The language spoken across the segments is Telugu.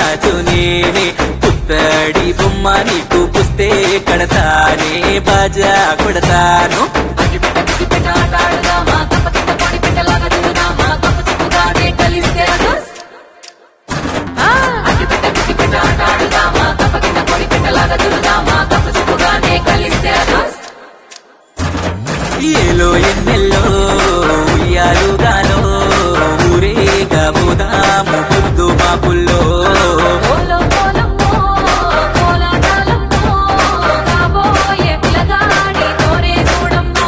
రాజు నేనే పుత్తడి బొమ్మ నీకు పుస్తే కడతానే బాజా కొడతాను అగ్గిపెట్ట పిగిపెట్ట ఆట ఆడదామా కప్ప కింద పొడి పెట్టలాగా దిగుదామా కప్పు తిప్పుగానే కలిస్తే అదోస్ ఆ అగ్గిపెట్ట పిగిపెట్ట ఆట ఆడదామా కప్ప కింద పొడి పెట్టలాగా దిగుదామా కప్పు తిప్పుగానే కలిస్తే అదోస్ ఏలో ఎన్నెల్లో ఉయ్యాలుగాలో ఊరేగా పోదాము పొద్దు మాపుల్లో ఓలో పోలమ్మో కోలాటాలమ్మో కాబోయే పిల్లగాడి తోరే చూడమ్మో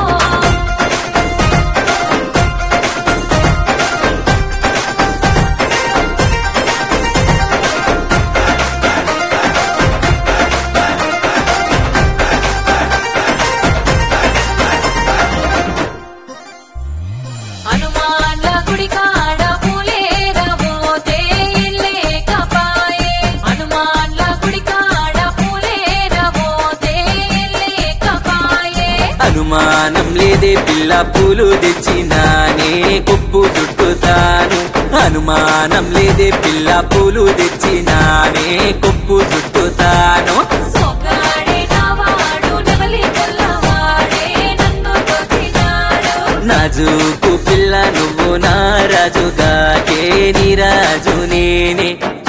హనుమాన్ల గుడి కాడ పూలేరబోతే లేకపాయే హనుమాన్ల గుడి కాడ పూలేరబోతే లేకపాయే అనుమానం లేదే పిల్ల పూలు తెచ్చినానే కొప్పు చుట్టుతాను అనుమానం లేదే పిల్ల పూలు తెచ్చినానే కొప్పు చుట్టుతాను సొగ్గాడే నావాడు నెమలి కొల్లవాడే నన్ను దోచినాడు నాజుకు పిల్ల నువ్వు నా రాజుగాకే నీ రాజు నేనే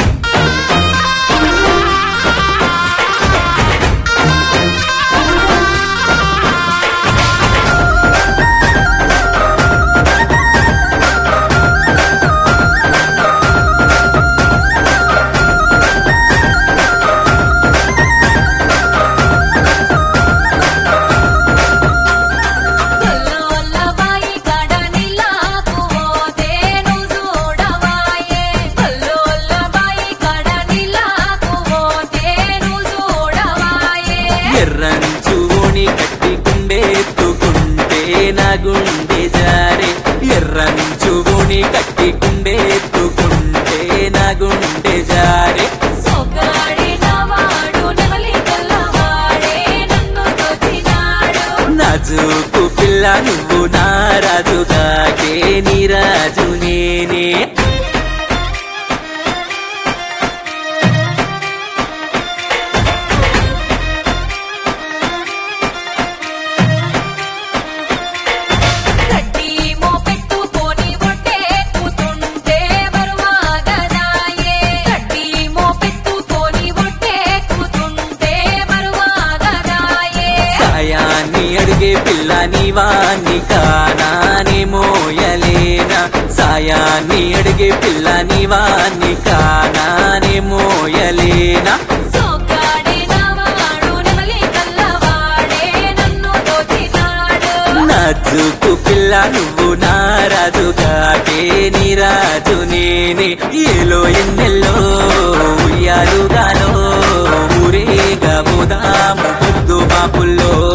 కొల్లోల్ల బాయి కాడ నీలాకు పోతే నువ్వు చూడవాయే కొల్లోల్ల బాయి కాడ నీలాకు పోతే నువ్వు చూడవాయే ఎర్రంచుని కట్టి కుండెత్తుకుంటే నా గుండె జారే ఎర్రంచుని కట్టి కుండెత్తుకుంటే నా గుండె జారే సొగ్గాడే నావాడు నెమలి కొల్లవాడే నన్ను దోచినాడు నాజుకు పిల్ల నువ్వు నా రాజుగాకే నీ రాజు నేనే గడ్డి మోపెట్టుకొని ఒట్టే కూతుంటే బరువాగదాయే గడ్డి మోపెట్టుకొని ఒట్టే కూతుంటే బరువాగదాయే సాయాన్ని అడిగే పిల్ల నీవాన్ని కానానే మోయలేనా సాయాన్ని అడిగే పిల్ల నీవాన్ని కానానే మోయలేనా సోగ్గాడే నావాడు నెమలి కల్లవాడే నన్ను దోచినాడు నాజుకు పిల్ల నువ్వు నా రాజుగాకే నీ రాజు నేనే ఏలో ఎన్నెల్లో ఉయ్యాలుగాలో ఊరేగా పోదాము పొద్దు మాపుల్లో